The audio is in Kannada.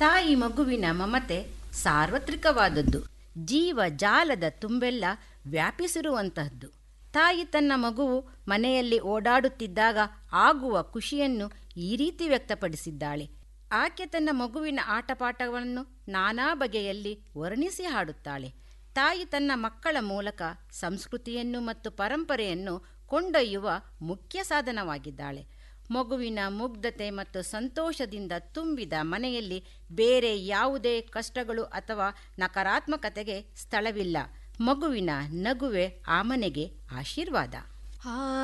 ತಾಯಿ ಮಗುವಿನ ಮಮತೆ ಸಾರ್ವತ್ರಿಕವಾದದ್ದು ಜೀವ ಜಾಲದ ತುಂಬೆಲ್ಲ ವ್ಯಾಪಿಸಿರುವಂತಹದ್ದು ತಾಯಿ ತನ್ನ ಮಗುವು ಮನೆಯಲ್ಲಿ ಓಡಾಡುತ್ತಿದ್ದಾಗ ಆಗುವ ಖುಷಿಯನ್ನು ಈ ರೀತಿ ವ್ಯಕ್ತಪಡಿಸಿದ್ದಾಳೆ ಆಕೆ ತನ್ನ ಮಗುವಿನ ಆಟಪಾಠವನ್ನು ನಾನಾ ಬಗೆಯಲ್ಲಿ ವರ್ಣಿಸಿ ಹಾಡುತ್ತಾಳೆ ತಾಯಿ ತನ್ನ ಮಕ್ಕಳ ಮೂಲಕ ಸಂಸ್ಕೃತಿಯನ್ನು ಮತ್ತು ಪರಂಪರೆಯನ್ನು ಕೊಂಡೊಯ್ಯುವ ಮುಖ್ಯ ಸಾಧನವಾಗಿದ್ದಾಳೆ ಮಗುವಿನ ಮುಗ್ಧತೆ ಮತ್ತು ಸಂತೋಷದಿಂದ ತುಂಬಿದ ಮನೆಯಲ್ಲಿ ಬೇರೆ ಯಾವುದೇ ಕಷ್ಟಗಳು ಅಥವಾ ನಕಾರಾತ್ಮಕತೆಗೆ ಸ್ಥಳವಿಲ್ಲ ಮಗುವಿನ ನಗುವೆ ಆ ಮನೆಗೆ ಆಶೀರ್ವಾದ